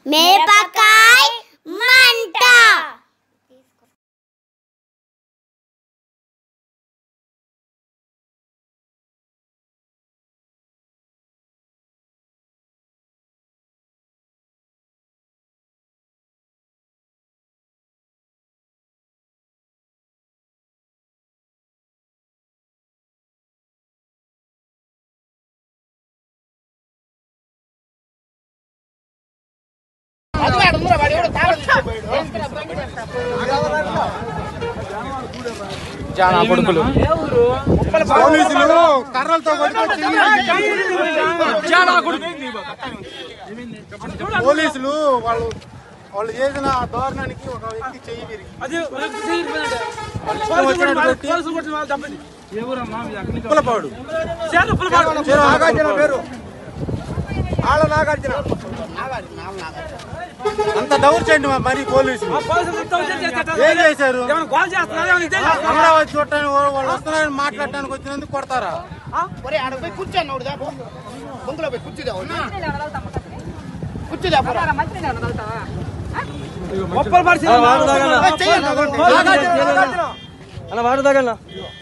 మిరపకాయ మంట జానా కొడుకులు పోలీసులు కర్రలతో కొట్టుకొచ్చి జానా కొడుకు పోలీసులు వాళ్ళు వాళ్ళు చేసిన దారుణానికి ఒక వ్యక్తి చెయ్యి విరిగి అది వచ్చినట్టు కొట్టి పులపాడు చేరు పులపాడు నాగార్జున పేరు ఆళ్ళ నాగార్జున అంత దౌర్జన్యం మరి పోలీసులు ఏం చేశారు ఏమైనా గోల్ చేస్తున్నారా ఏమైనా ఇదే చేస్తున్నారా? అమరావతి చూడటానికి వాళ్ళు వస్తున్నారని మాట్లాడటానికి వచ్చినందుకు కొడతారా ఒరే ఆడ పోయి కూర్చోండి ఒకటి దాపు బొంగులో పోయి కూర్చుదా కూర్చుదా ఒప్పలు పడిచి అలా వాడు తగలనా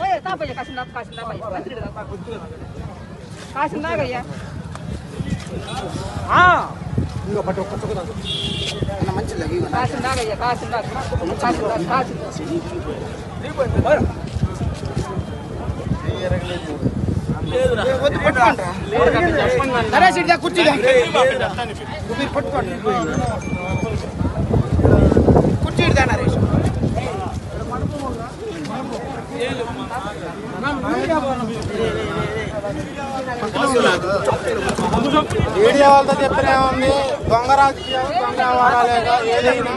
కాసిందాగయ్యా ఆ, కాసిందాగయ్యా కాసిందాగ కాసిందాగ కాసిందాగ నరేష్ ఇడిదా కూర్చుదా మీరు పట్టుకోండి కుర్చీ ఇడిదా నరేష్ మీడియా వాళ్ళతో చెప్పిన ఏముంది దొంగ రాజకీయం దొంగ వాడాలేగా ఏదైనా